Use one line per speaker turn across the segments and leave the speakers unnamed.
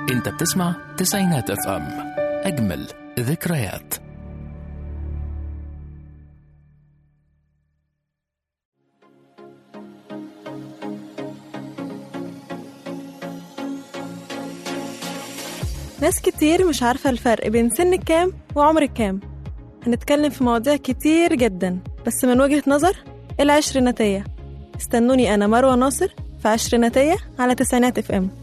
انت بتسمع تسعينات اف ام اجمل ذكريات
ناس كتير مش عارفة الفرق بين سن كام وعمر كام هنتكلم في مواضيع كتير جدا بس من وجهة نظر العشريناتية استنوني أنا مروة ناصر في عشريناتية على تسعينات اف ام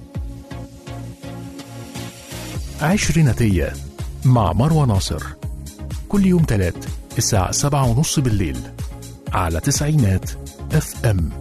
عشريناتية مع مروة ناصر كل يوم تلات الساعة سبعة ونص بالليل على تسعينات اف ام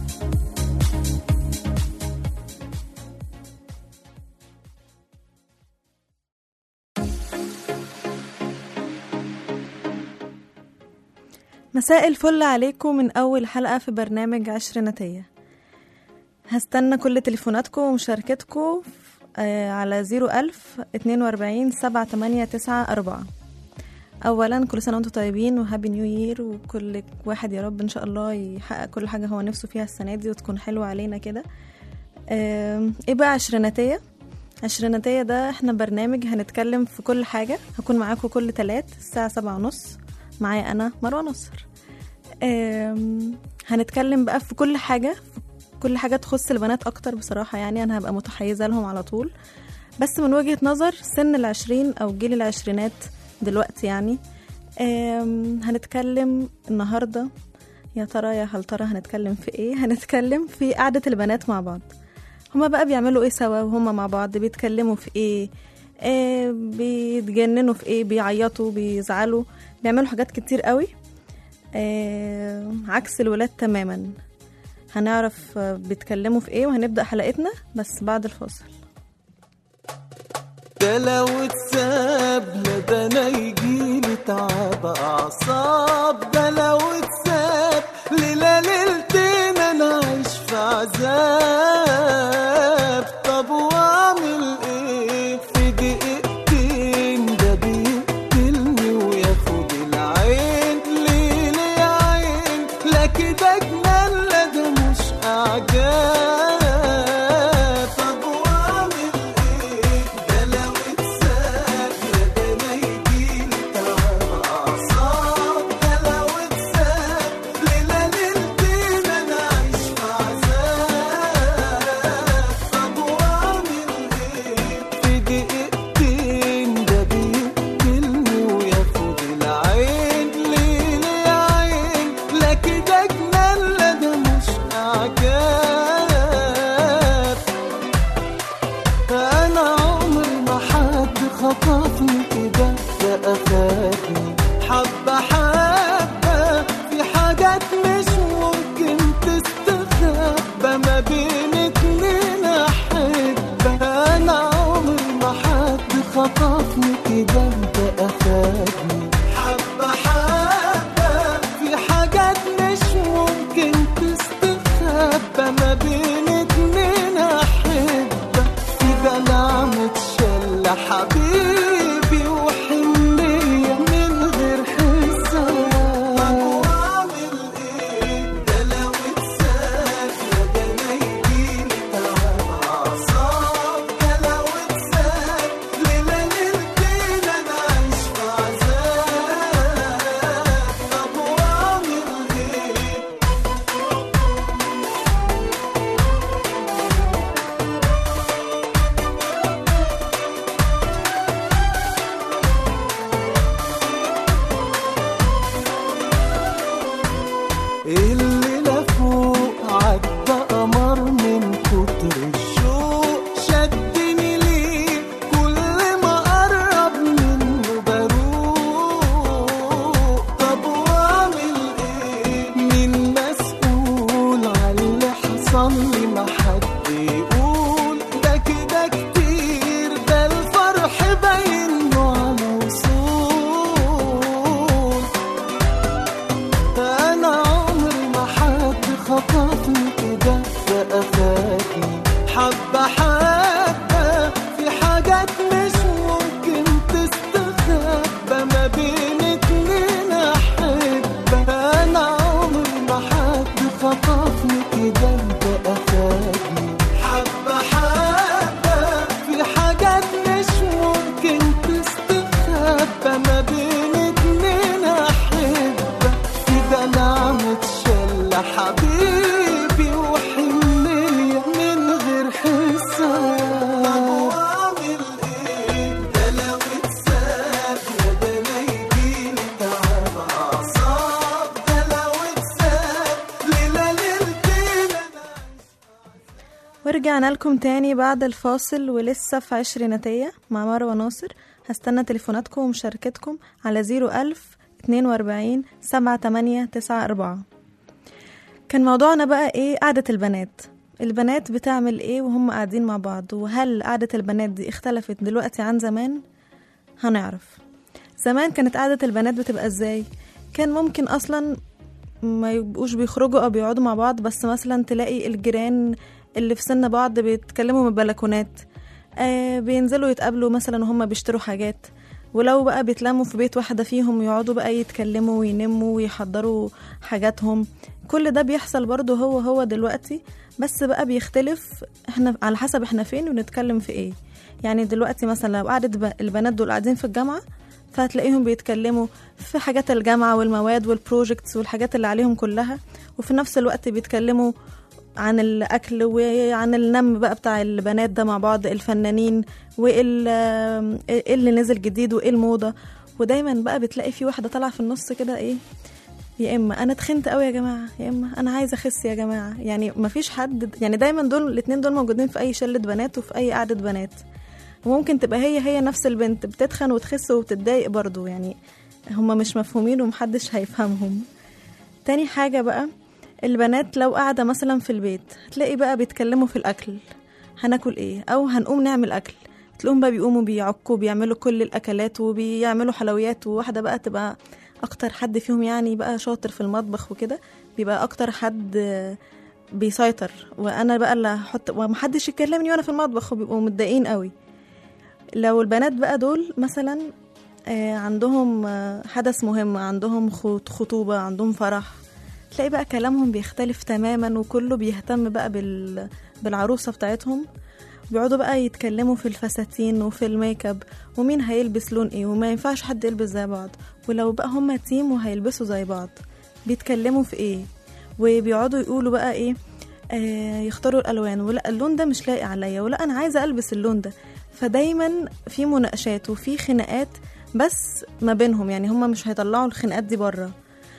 مساء الفل عليكم من أول حلقة في برنامج عشريناتية هستنى كل تليفوناتكم ومشاركتكم آه، على زيرو ألف اتنين وأربعين سبعة تمانية تسعة أربعة أولا كل سنة وانتم طيبين وهابي نيو يير وكل واحد يا رب إن شاء الله يحقق كل حاجة هو نفسه فيها السنة دي وتكون حلوة علينا كده آم، ايه بقى عشريناتية عشريناتية ده احنا برنامج هنتكلم في كل حاجة هكون معاكم كل تلات الساعة سبعة ونص معايا أنا مروة نصر آم، هنتكلم بقى في كل حاجة في كل حاجة تخص البنات أكتر بصراحة يعني أنا هبقى متحيزة لهم على طول بس من وجهة نظر سن العشرين أو جيل العشرينات دلوقتي يعني آم، هنتكلم النهاردة يا ترى يا هل ترى هنتكلم في ايه هنتكلم في قعدة البنات مع بعض هما بقى بيعملوا ايه سوا وهما مع بعض بيتكلموا في ايه آه بيتجننوا في ايه بيعيطوا بيزعلوا بيعملوا حاجات كتير قوي آه عكس الولاد تماما هنعرف آه، بيتكلموا في ايه وهنبدأ حلقتنا بس بعد الفاصل
ده لو اتساب ده انا يجيلي تعب اعصاب ده لو اتساب ليلة ليلتين انا عايش في عذاب طب واعمل ايه في دقيقتين ده بيقتلني وياخد العين ليه ليه يا عين لا كده جنان لا ده مش اعجاب طب واعمل ايه ده لو اتساب ده انا يجيلي تعب اعصاب ده لو
ورجعنا لكم تاني بعد الفاصل ولسه في عشريناتية مع مروة ناصر هستنى تليفوناتكم ومشاركتكم على زيرو ألف اتنين وأربعين سبعة تمانية تسعة أربعة كان موضوعنا بقى ايه قعدة البنات البنات بتعمل ايه وهم قاعدين مع بعض وهل قعدة البنات دي اختلفت دلوقتي عن زمان هنعرف زمان كانت قعدة البنات بتبقى ازاي كان ممكن اصلا ما يبقوش بيخرجوا او بيقعدوا مع بعض بس مثلا تلاقي الجيران اللي في سن بعض بيتكلموا من البلكونات آه بينزلوا يتقابلوا مثلا وهم بيشتروا حاجات ولو بقى بيتلموا في بيت واحدة فيهم يقعدوا بقى يتكلموا وينموا ويحضروا حاجاتهم كل ده بيحصل برضه هو هو دلوقتي بس بقى بيختلف احنا على حسب احنا فين ونتكلم في ايه يعني دلوقتي مثلا لو قعدت ب- البنات دول قاعدين في الجامعة فهتلاقيهم بيتكلموا في حاجات الجامعة والمواد والبروجكتس والحاجات اللي عليهم كلها وفي نفس الوقت بيتكلموا عن الأكل وعن النم بقى بتاع البنات ده مع بعض الفنانين وإيه ال- إيه اللي نزل جديد وإيه الموضة ودايما بقى بتلاقي في واحدة طالعة في النص كده إيه يا اما انا تخنت قوي يا جماعه يا اما انا عايزه اخس يا جماعه يعني مفيش حد يعني دايما دول الاتنين دول موجودين في اي شله بنات وفي اي قعده بنات وممكن تبقى هي هي نفس البنت بتتخن وتخس وبتتضايق برضو يعني هما مش مفهومين ومحدش هيفهمهم تاني حاجة بقى البنات لو قاعدة مثلا في البيت هتلاقي بقى بيتكلموا في الأكل هناكل ايه أو هنقوم نعمل أكل تلاقيهم بقى بيقوموا بيعكوا بيعملوا كل الأكلات وبيعملوا حلويات وواحدة بقى تبقى أكتر حد فيهم يعني بقى شاطر في المطبخ وكده بيبقى أكتر حد بيسيطر وأنا بقى اللي هحط ومحدش يكلمني وأنا في المطبخ وبيبقوا متضايقين قوي لو البنات بقى دول مثلا آه، عندهم آه، حدث مهم عندهم خط- خطوبة عندهم فرح تلاقي بقى كلامهم بيختلف تماما وكله بيهتم بقى بال... بالعروسة بتاعتهم بيقعدوا بقى يتكلموا في الفساتين وفي الميك اب ومين هيلبس لون ايه وما ينفعش حد يلبس زي بعض ولو بقى هما تيم وهيلبسوا زي بعض بيتكلموا في ايه وبيقعدوا يقولوا بقى ايه آه يختاروا الالوان ولا اللون ده مش لايق عليا ولا انا عايزه البس اللون ده فدايما في مناقشات وفي خناقات بس ما بينهم يعني هما مش هيطلعوا الخناقات دي بره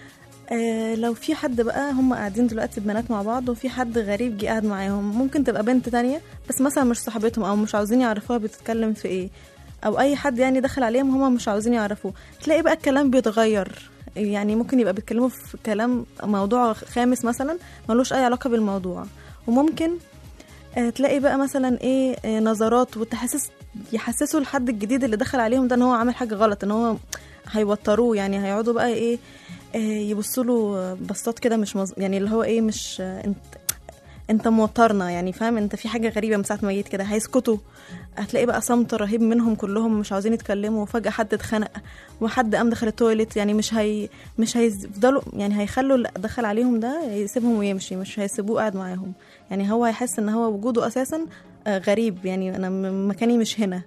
آه لو في حد بقى هم قاعدين دلوقتي بنات مع بعض وفي حد غريب جه قاعد معاهم ممكن تبقى بنت تانية بس مثلا مش صاحبتهم او مش عاوزين يعرفوها بتتكلم في ايه او اي حد يعني دخل عليهم هم مش عاوزين يعرفوه تلاقي بقى الكلام بيتغير يعني ممكن يبقى بيتكلموا في كلام موضوع خامس مثلا ملوش اي علاقة بالموضوع وممكن آه، تلاقي بقى مثلا ايه آه، نظرات وتحسس يحسسوا الحد الجديد اللي دخل عليهم ده ان هو عامل حاجه غلط ان هو هيوتروه يعني هيقعدوا بقى ايه آه، يبصوا له بصات كده مش مز... يعني اللي هو ايه مش آه، انت انت موترنا يعني فاهم انت في حاجه غريبه من ساعه ما جيت كده هيسكتوا هتلاقي بقى صمت رهيب منهم كلهم مش عاوزين يتكلموا وفجاه حد اتخنق وحد قام دخل التويليت يعني مش هي مش هيفضلوا يعني هيخلوا اللي دخل عليهم ده يسيبهم ويمشي مش هيسيبوه قاعد معاهم يعني هو هيحس ان هو وجوده اساسا آه، غريب يعني انا م- مكاني مش هنا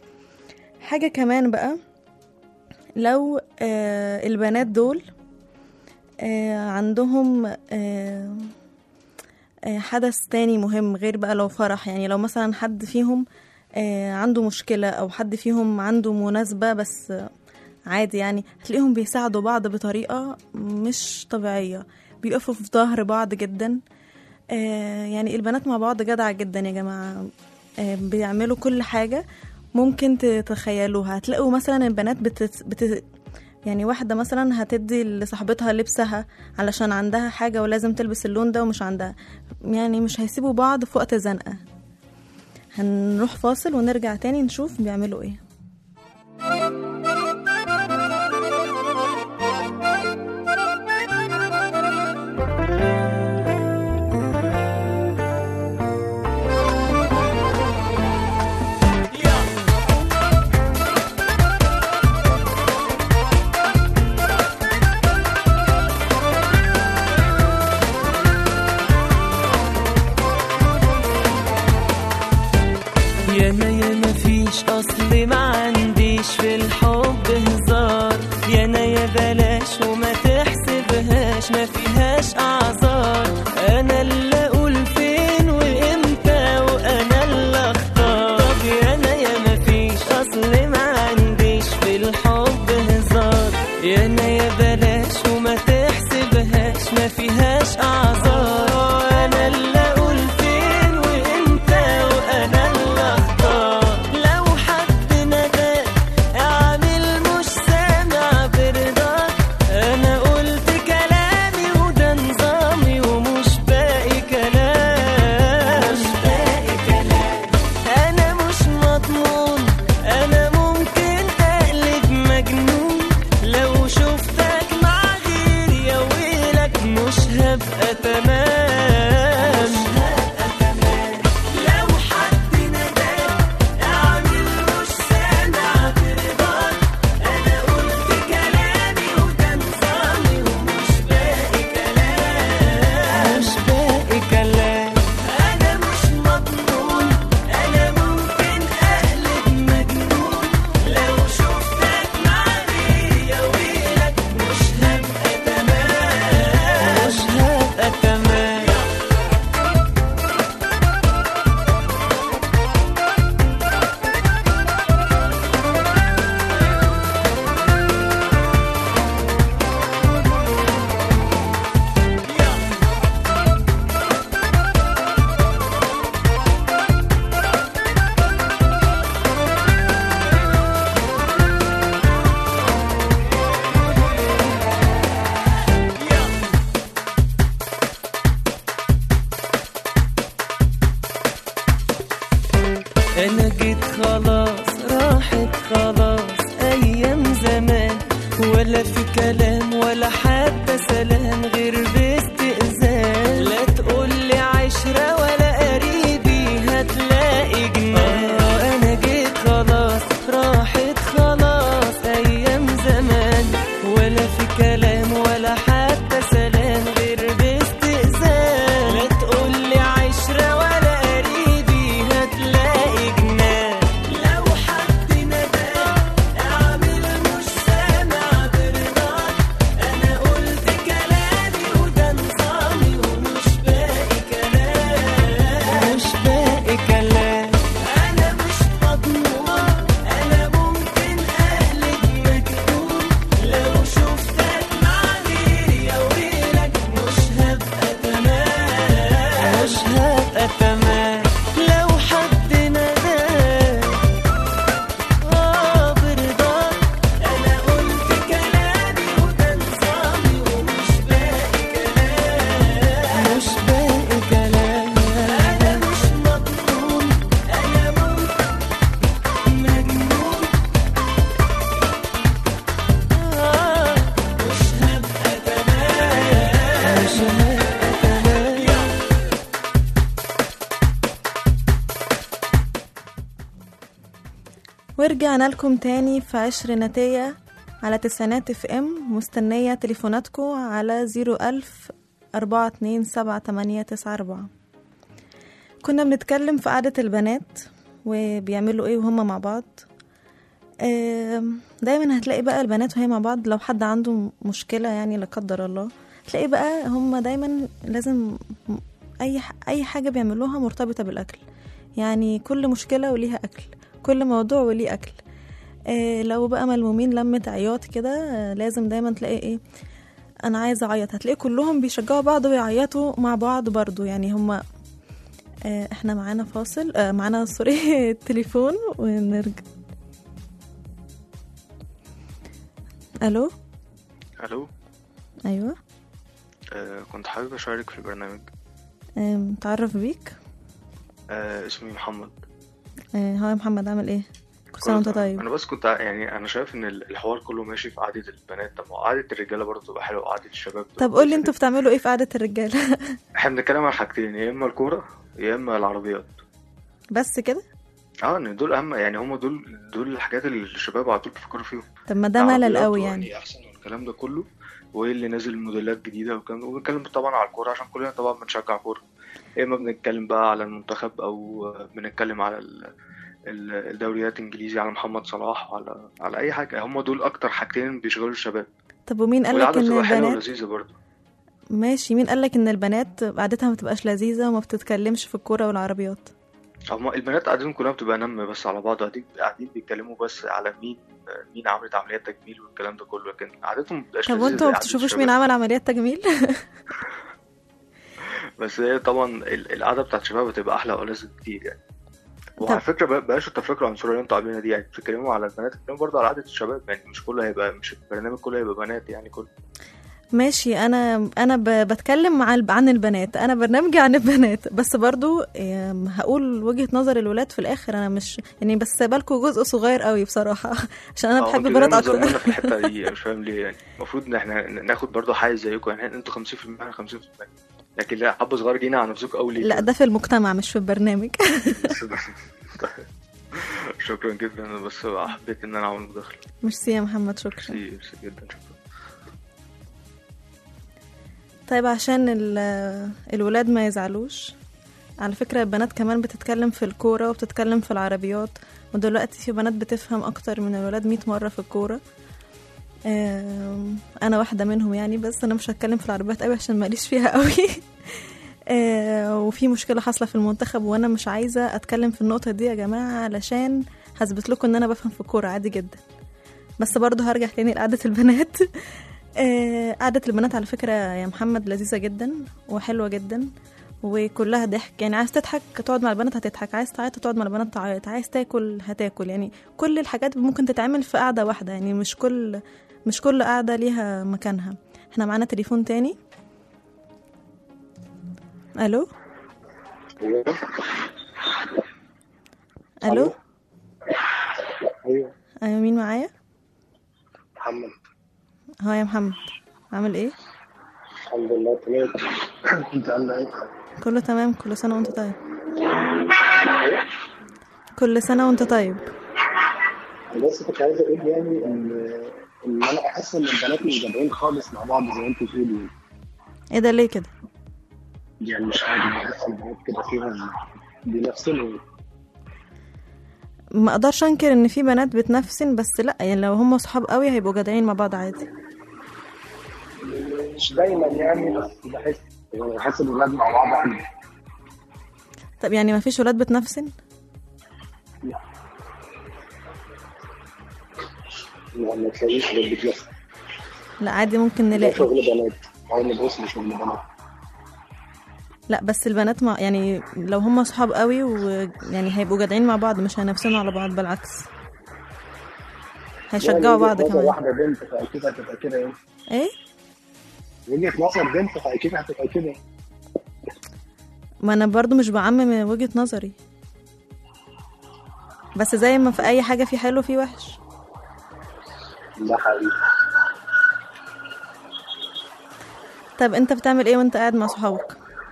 حاجه كمان بقى لو آه البنات دول آه عندهم آه آه حدث تاني مهم غير بقى لو فرح يعني لو مثلا حد فيهم آه عنده مشكلة أو حد فيهم عنده مناسبة بس آه، عادي يعني هتلاقيهم بيساعدوا بعض بطريقة مش طبيعية بيقفوا في ظهر بعض جدا آه يعني البنات مع بعض جدعة جدا يا جماعة آه بيعملوا كل حاجة ممكن تتخيلوها هتلاقوا مثلا البنات بتت... بت... يعني واحدة مثلا هتدي لصاحبتها لبسها علشان عندها حاجة ولازم تلبس اللون ده ومش عندها يعني مش هيسيبوا بعض في وقت زنقة هنروح فاصل ونرجع تاني نشوف بيعملوا ايه
ياما ياما فيش اصل ما عنديش في الحب هزار يانا يا بلاش وما تحسبهاش ما فيهاش اعذار انا اللي اقول فين وامتى وانا اللي اختار طب يانا ياما فيش اصل ما عنديش في الحب هزار يانا يا بلاش وما تحسبهاش ما فيهاش اعذار انا اللي اقول فين وامتى سلام غير باستئذان لا تقولي عشرة ولا قريبي هتلاقي جنان آه، انا جيت خلاص راحت خلاص ايام زمان ولا في كلام ولا حتى سلام غير باستئذان لا تقولي عشرة ولا قريبي هتلاقي جنان لو حد نداك اعمل مش سامع برضاك انا قلت كلامي وده نظامي ومش باقي كلام مش باقي كلام انا مش مضمون انا ممكن اهلك مجنون لو شفتك مع غيري يا ويلك مش هبقى تمام مش هبقى تمام لو حد نداك اه برضاك انا قلت كلامي وده نظامي ومش باقي كلام مش باقي كلام انا مش مضمون انا ممكن مجنون آه مش هبقى تمام مش هبقى تمام
ورجعنا لكم تاني في عشريناتية على تسعينات اف ام مستنية تليفوناتكم على زيرو ألف أربعة اتنين سبعة تمانية تسعة أربعة كنا بنتكلم في قعدة البنات وبيعملوا ايه وهما مع بعض آم، دايما هتلاقي بقى البنات وهي مع بعض لو حد عنده مشكلة يعني لا قدر الله تلاقي بقى هما دايما لازم أي ح- أي حاجة بيعملوها مرتبطة بالأكل يعني كل مشكلة وليها أكل كل موضوع وليه أكل آه لو بقى ملمومين لمة عياط كده آه لازم دايما تلاقي ايه انا عايزه اعيط هتلاقي كلهم بيشجعوا بعض ويعيطوا مع بعض برضو يعني هما آه احنا معانا فاصل آه معانا سوري تليفون ونرجع الو
الو
ايوه
آه كنت حابب اشارك في البرنامج
آه متعرف بيك
آه اسمي محمد
آه هاي محمد عامل ايه كل سنه وانت
كله تمام.
طيب
انا بس كنت ع- يعني انا شايف ان ال- الحوار كله ماشي في قعده البنات طب ما هو قعده الرجاله برضه تبقى حلوه وقعده الشباب تبقى
طب قول لي
كويسة
انتوا
جدا.
بتعملوا ايه في قعده الرجاله
احنا بنتكلم عن حاجتين يا اما الكوره يا اما العربيات
بس كده
اه ان دول اهم يعني هم دول دول الحاجات اللي الشباب على طول بيفكروا فيهم
طب ما ده ملل
العربيات
قوي
وأنهي
يعني
احسن والكلام ده كله وايه اللي نازل موديلات جديده والكلام ده وبنتكلم طبعا على الكوره عشان كلنا طبعا بنشجع كوره يا اما بنتكلم بقى على المنتخب او بنتكلم على ال- ال- الدوريات الانجليزي على محمد صلاح وعلى على اي حاجه هم دول اكتر حاجتين بيشغلوا الشباب
طب ومين قال لك
والقعده
ان
بتبقى حلوه
البنات
ولذيذه برضه
ماشي مين قال لك ان البنات قعدتها ما بتبقاش لذيذه وما بتتكلمش في الكوره والعربيات
هم البنات قاعدين كلها بتبقى نم بس على بعض قاعدين قاعدين بيتكلموا بس على مين مين عملت عمليات تجميل والكلام ده كله لكن قعدتهم مبتبقاش
طب
لذيذة
وانتوا
زي
ما
قعدة
بتشوفوش
الشباب.
مين عمل عمليات تجميل
بس هي طبعا ال- القعده بتاعت الشباب بتبقى احلى والذ كتير يعني وعلى
طب-
فكره بقى- بلاش التفرقه العنصريه اللي انتوا عاملينها دي يعني بتتكلموا على البنات بتتكلموا برضه على قعده الشباب يعني مش كله هيبقى مش البرنامج كله هيبقى بنات يعني كله
ماشي انا انا ب... بتكلم مع الب... عن البنات انا برنامجي عن البنات بس برضو آم، هقول وجهة نظر الولاد في الاخر انا مش يعني بس سايبالكوا جزء صغير قوي بصراحة عشان انا
اه
بحب
انتوا
البنات
دايما ظالمينا
اكتر
في الحته دي مش فاهم ليه يعني المفروض ان احنا ناخد برضه حيز زيكم يعني انتوا 50% احنا 50% لكن لا حبه صغيره جينا على نفسكم قوي ليه
لا
كده؟
ده في المجتمع مش في البرنامج
شكرا جدا انا بس حبيت ان انا اعمل مداخله
ميرسي يا محمد شكرا
ميرسي ميرسي جدا شكرا
طيب عشان ال... الولاد ما يزعلوش على فكرة البنات كمان بتتكلم في الكورة وبتتكلم في العربيات ودلوقتي في بنات بتفهم أكتر من الولاد مية مرة في الكورة آم، أنا واحدة منهم يعني بس أنا مش هتكلم في العربيات قوي عشان ماليش فيها قوي آه، وفي مشكلة حاصلة في المنتخب وأنا مش عايزة أتكلم في النقطة دي يا جماعة علشان هثبت لكم إن أنا بفهم في الكورة عادي جدا بس برضه هرجع تاني لقعدة البنات آه، قعدة البنات على فكرة يا محمد لذيذة جدا وحلوة جدا وكلها ضحك يعني عايز تضحك تقعد مع البنات هتضحك عايز تعيط تقعد مع البنات تعيط عايز تاكل هتاكل يعني كل الحاجات ممكن تتعمل في قعدة واحدة يعني مش كل مش كل قعدة ليها مكانها احنا معانا تليفون تاني الو الو
ايوه
ايوه مين معايا
محمد
ها يا محمد عامل ايه
الحمد لله تمام انت عامله ايه؟
كله تمام كل سنة وانت طيب كل سنة وانت طيب
بس كنت عايز اقول يعني ان ان انا بحس ان البنات مش جادعين خالص مع بعض زي ما انت بتقولي
ايه ده ليه كده
يعني مش عارف بحس البنات كده فيهم بينفسنوا
ما اقدرش انكر ان في بنات بتنفسن بس لا يعني لو هم صحاب قوي هيبقوا جدعين مع بعض عادي
مش دايما يعني بس بحس يعني بحس ان الولاد مع بعض عادي
طب يعني ما فيش ولاد بتنفسن
يعني ما تلاقيش غير بتلف
لا عادي ممكن
ده
نلاقي
شغل بنات هو اللي بص شغل بنات
لا بس البنات مع يعني لو هم صحاب قوي ويعني هيبقوا جدعين مع بعض مش هينافسونوا على بعض بالعكس هيشجعوا
يعني
بعض
وجهة نظر
كمان
واحده بنت فاكيد هتبقى كده يعني
ايه
وجهه نظر بنت فاكيد هتبقى كده
ما انا برضو مش بعمم وجهة نظري بس زي ما في اي حاجة في حلو في وحش
ده حقيقي
طب انت بتعمل ايه وانت قاعد مع صحابك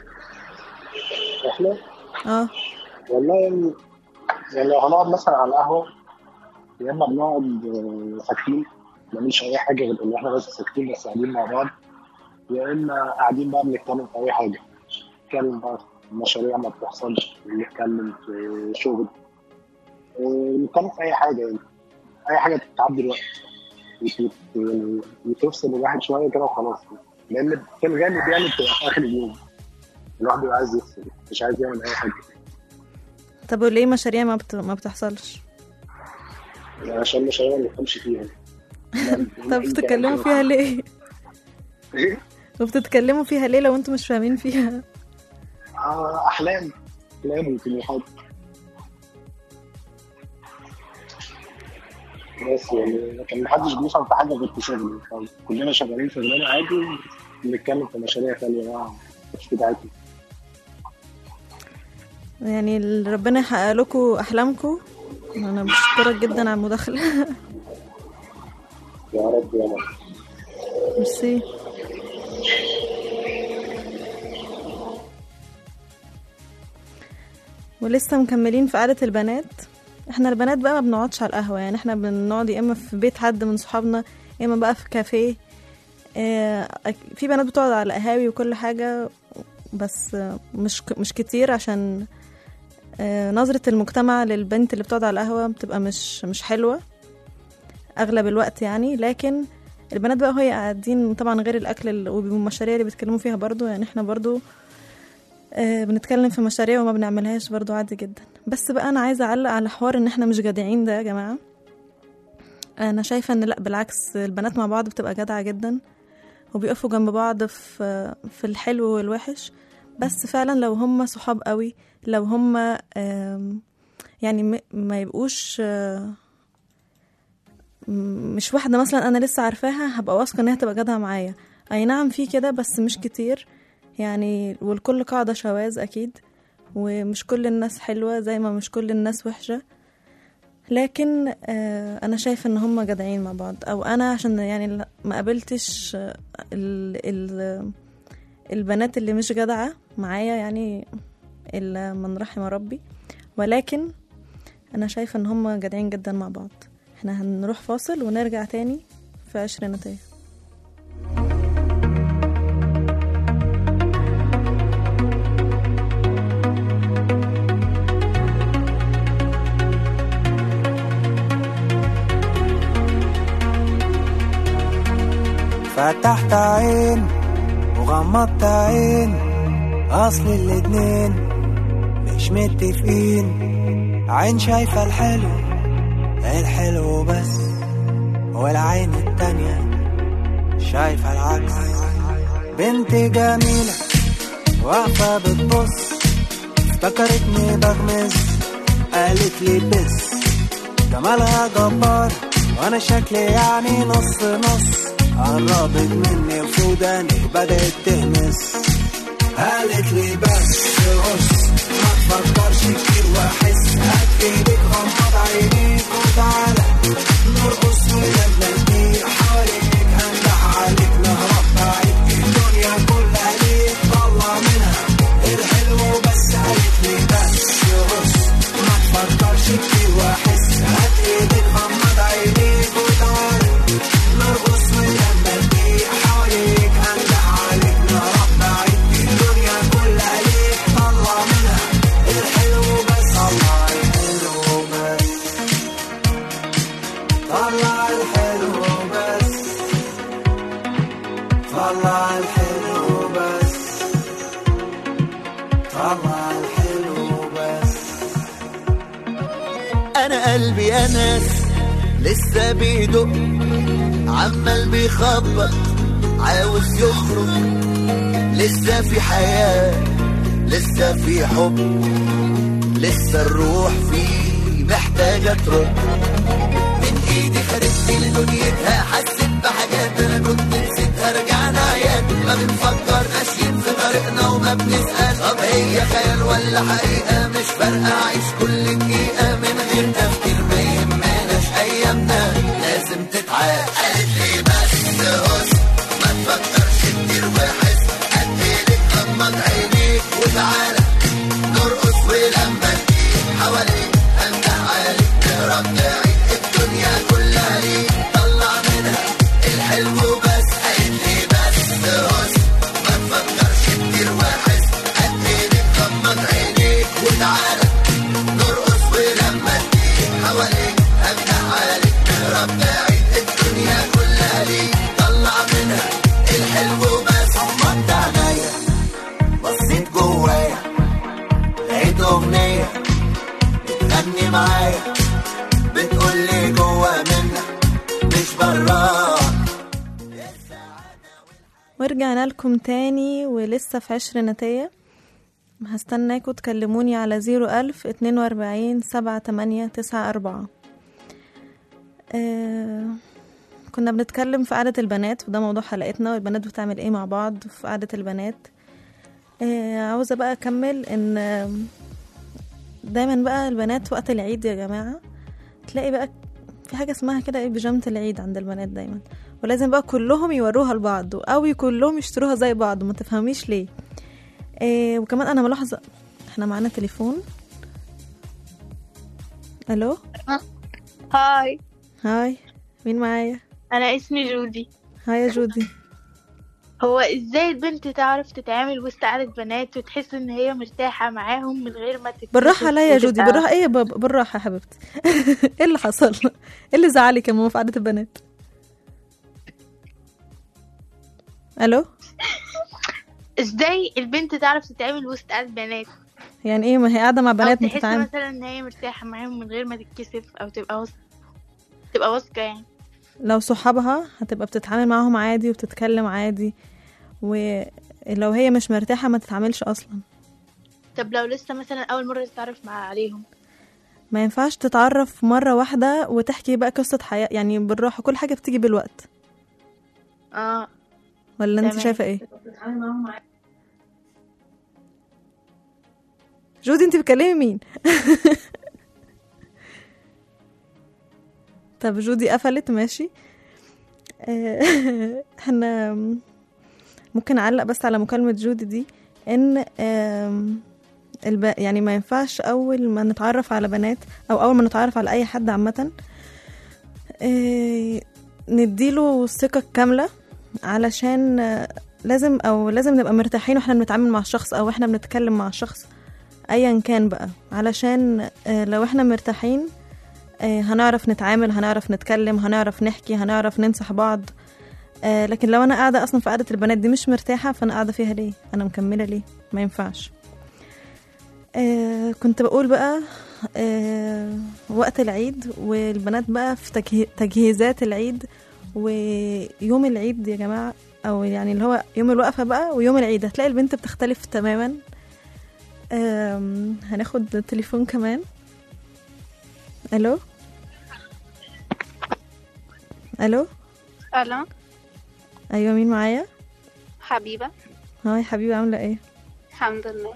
احنا
اه
والله يعني يعني لو هنقعد مثلا على القهوة يا إما بنقعد آه، ساكتين ما بنعملش أي حاجة غير إن إحنا بس ساكتين بس قاعدين مع بعض يا إما قاعدين بقى بنتكلم في أي حاجة نتكلم بقى في مشاريع ما بتحصلش نتكلم في شغل آه، نتكلم في أي حاجة يعني أي حاجة تعدي الوقت وت- وت- وتفصل الواحد شوية كده وخلاص لأن في الغالب يعني بتبقى في آخر اليوم الواحد بيبقى عايز يفصل مش عايز يعمل أي حاجة
طب وليه مشاريع ما, بت... ما بتحصلش
عشان مشاريع ما نفهمش فيها
طب بتتكلموا فيها ليه
ايه؟
وبتتكلموا فيها ليه لو انتوا مش فاهمين فيها
آه، احلام احلام وطموحات بس يعني لكن محدش بيفهم في حاجه غير في شغله كلنا شغالين شغلانه عادي بنتكلم في مشاريع ثانيه بقى مش بتاعتنا
يعني ال- ربنا يحقق لكم احلامكم انا بشكرك جدا على المداخله
يا رب يا رب
ميرسي ولسه مكملين في قعدة البنات احنا البنات بقى ما بنقعدش على القهوة يعني احنا بنقعد يا اما في بيت حد من صحابنا يا اما بقى في كافيه اه أك- في بنات بتقعد على القهاوي وكل حاجة بس آه، مش ك- مش كتير عشان اه نظرة المجتمع للبنت اللي بتقعد على القهوة بتبقى مش مش حلوة اغلب الوقت يعني لكن البنات بقى وهي قاعدين طبعا غير الاكل ال- والمشاريع اللي بيتكلموا فيها برضو يعني احنا برضو آه بنتكلم في مشاريع وما بنعملهاش برضو عادي جدا بس بقى انا عايزه اعلق على حوار ان احنا مش جدعين ده يا جماعه انا شايفه ان لا بالعكس البنات مع بعض بتبقى جدعه جدا وبيقفوا جنب بعض في في الحلو والوحش بس فعلا لو هم صحاب قوي لو هم آم، يعني م- ما يبقوش آه، م- مش واحدة مثلا أنا لسه عارفاها هبقى واثقة إنها تبقى جدعة معايا أي نعم في كده بس مش كتير يعني والكل قاعدة شواذ أكيد ومش كل الناس حلوة زي ما مش كل الناس وحشة لكن آه أنا شايفة إن هما جدعين مع بعض أو أنا عشان يعني لا- ما قابلتش آه، ال ال البنات اللي مش جدعة معايا يعني إلا من رحم ربي ولكن أنا شايفة إن هما جدعين جدا مع بعض احنا هنروح فاصل ونرجع تاني في عشريناتية
فتحت عين وغمضت عين اصل الاتنين مش متفقين عين شايفة الحلو الحلو بس والعين التانية شايفة العكس بنت جميلة واقفة بتبص افتكرتني بغمز قالت لي بس جمالها جبار وانا شكلي يعني نص نص قربت مني وفوداني بدأت تهمس قالت لي بس بص ما تفكرش كتير واحس هات ايدك غمض عينيك وتعالى نرقص ونبنى حواليك هندح عليك نهرب بعيد الدنيا كلها
قلبي يا ناس لسه بيدق عمال بيخبط عاوز يخرج لسه في حياة لسه في حب لسه الروح فيه محتاجة ترد من ايدي خدت لدنيتها حسيت بحاجات انا كنت نسيتها رجعنا عيال ما بنفكر ماشيين في طريقنا وما بنسأل طب هي خيال ولا حقيقة مش فارقة عيش كل دقيقة من غير تفكير ما يهمناش ايامنا لازم تتعاد قالت لي بس هس ما تفكرش كتير وحس اديلك غمض عينيك وتعالى نرقص ولما تجيب حواليك امدح عليك نهرب نعيد الدنيا كلها ليك طلع منها الحلو بس قالت لي بس هس ما تفكرش كتير وحس اديلك غمض عينيك وتعالى نرقص ولما تجيب حواليك امدح عليك نهرب نعيد الدنيا كلها ليك طلع منها الحلو بس غمضت عينيا بصيت جوايا لقيت اغنيه بتغني معايا بتقول لي جوا منك مش براك
ورجعنا لكم تاني ولسه في عشريناتية هستناكوا تكلموني على زيرو ألف اتنين وأربعين سبعة تمانية تسعة أربعة آه كنا بنتكلم في قعدة البنات وده موضوع حلقتنا والبنات بتعمل ايه مع بعض في قعدة البنات آه عاوزة بقى أكمل إن آه، دايما بقى البنات وقت العيد يا جماعة تلاقي بقى في حاجة اسمها كده ايه بيجامة العيد عند البنات دايما ولازم بقى كلهم يوروها لبعض او كلهم يشتروها زي بعض ما تفهميش ليه إيه وكمان انا ملاحظة احنا معانا تليفون الو
هاي
هاي مين معايا
انا اسمي جودي
هاي يا جودي
هو ازاي البنت تعرف تتعامل وسط قعدة بنات وتحس ان هي مرتاحة معاهم من غير ما تتكسف
بالراحة لا يا جودي
وتبقى-
بالراحة ايه يا بابا بالراحة يا حبيبتي ايه اللي حصل ايه اللي زعلك يا ماما في قعدة البنات الو
ازاي البنت تعرف تتعامل وسط قعدة بنات
يعني ايه ما هي قاعدة مع بنات
او تحس
بتتعامل
مثلا ان هي مرتاحة معاهم من غير ما تتكسف او تبقى واثقة تبقى واثقة يعني
لو صحابها هتبقى بتتعامل معاهم عادي وبتتكلم عادي ولو هي مش مرتاحة ما تتعاملش أصلا
طب لو لسه مثلا اول مرة تتعرف مع عليهم
ما ينفعش تتعرف مرة واحدة وتحكي بقى قصة حياة يعني بالراحة كل حاجة بتيجي بالوقت
اه
ولا انت
تمام.
شايفة ايه جودي انت بتكلمي مين طب جودي قفلت ماشي آه، احنا ممكن اعلق بس على مكالمة جودي دي ان آم، الب... يعني ما ينفعش اول ما نتعرف على بنات او اول ما نتعرف على اي حد عامة آه، نديله الثقة الكاملة علشان آه، لازم او لازم نبقى مرتاحين واحنا بنتعامل مع الشخص او احنا بنتكلم مع الشخص ايا كان بقى علشان آه، لو احنا مرتاحين آه، هنعرف نتعامل هنعرف نتكلم هنعرف نحكي هنعرف ننصح بعض آه، لكن لو انا قاعده اصلا في قعده البنات دي مش مرتاحه فانا قاعده فيها ليه انا مكمله ليه ما ينفعش آه، كنت بقول بقى آه، وقت العيد والبنات بقى في تجهي- تجهيزات العيد ويوم العيد يا جماعه او يعني اللي هو يوم الوقفه بقى ويوم العيد هتلاقي البنت بتختلف تماما آم، هناخد تليفون كمان الو الو
الو
ايوه مين معايا
حبيبة
هاي حبيبي عامله ايه
الحمد لله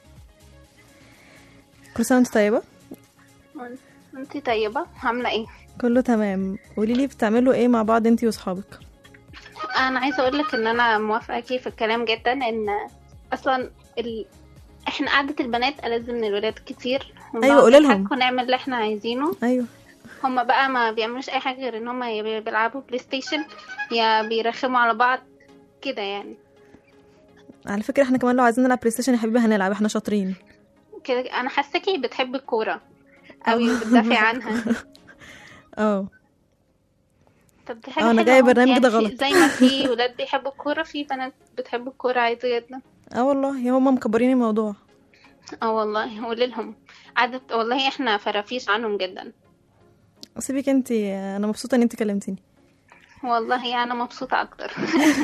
كل سنه وانت طيبه
انتي طيبة عاملة ايه
كله تمام قولي لي بتعملوا ايه مع بعض انتي واصحابك
انا عايزة اقولك ان انا موافقة في الكلام جدا ان اصلا ال... احنا قعدة البنات ألذ من الولاد كتير
أيوة، قولي لهم.
نضحك ونعمل اللي احنا عايزينه
ايوه
هما بقى ما بيعملوش اي حاجة غير ان هما يا بي- بيلعبوا بلاي ستيشن يا بيرخموا على بعض كده يعني
على فكره احنا كمان لو عايزين نلعب بلاي ستيشن يا حبيبي هنلعب احنا شاطرين
كده انا حاساكي بتحبي الكورة اوي بتدافعي عنها
اه
طب دي حاجة
اه انا
حلوة
جاية
اهو.
البرنامج ده
يعني في-
غلط
زي ما في ولاد بيحبوا الكورة في بنات بتحب الكورة عادي جدا
اه والله يا هما مكبرين الموضوع
اه والله قولي لهم عدد والله احنا فرافيش عنهم جدا
سيبك انت انا مبسوطه ان انت كلمتيني
والله انا مبسوطة اكتر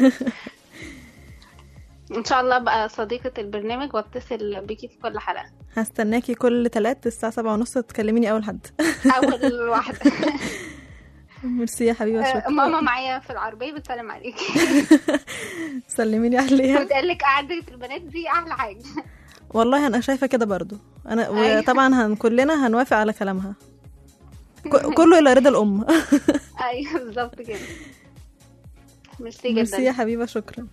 ان شاء الله بقى صديقة البرنامج واتصل بيكي في كل حلقة
هستناكي كل تلات الساعه سبعة ونص تكلميني اول حد
اول واحدة
ميرسي يا حبيبه
آه،
شكرا
ماما معايا في العربية بتسلم عليكي
سلميني عليها
بتقولك قعدة البنات دي احلى حاجة
والله انا شايفه كده برضو انا
أيوة.
وطبعا هن كلنا هنوافق على كلامها ك- كله الى رضا الام
ايوه بالظبط كده ميرسي
ميرسي يا
جدا
حبيبه شكرا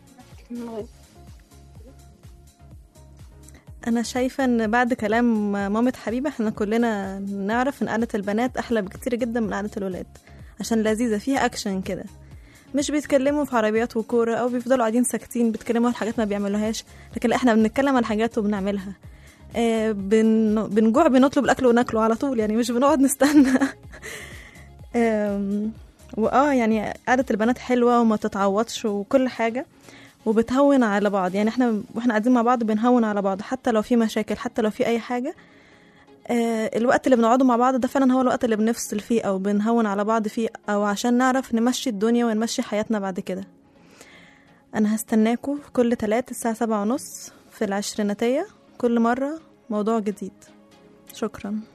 انا شايفه ان بعد كلام مامة حبيبه احنا كلنا نعرف ان قعده البنات احلى بكتير جدا من قعده الولاد عشان لذيذه فيها اكشن كده مش بيتكلموا في عربيات وكوره او بيفضلوا قاعدين ساكتين بيتكلموا عن حاجات ما بيعملوهاش لكن لا احنا بنتكلم عن حاجات وبنعملها آه بن... بنجوع بنطلب الاكل وناكله على طول يعني مش بنقعد نستنى آم، واه يعني قعده البنات حلوه وما تتعوضش وكل حاجه وبتهون على بعض يعني احنا واحنا قاعدين مع بعض بنهون على بعض حتى لو في مشاكل حتى لو في اي حاجه آه الوقت اللي بنقعده مع بعض ده فعلا هو الوقت اللي بنفصل فيه او بنهون على بعض فيه او عشان نعرف نمشي الدنيا ونمشي حياتنا بعد كده انا هستناكوا كل تلات الساعه سبعة ونص في العشريناتيه كل مره موضوع جديد شكرا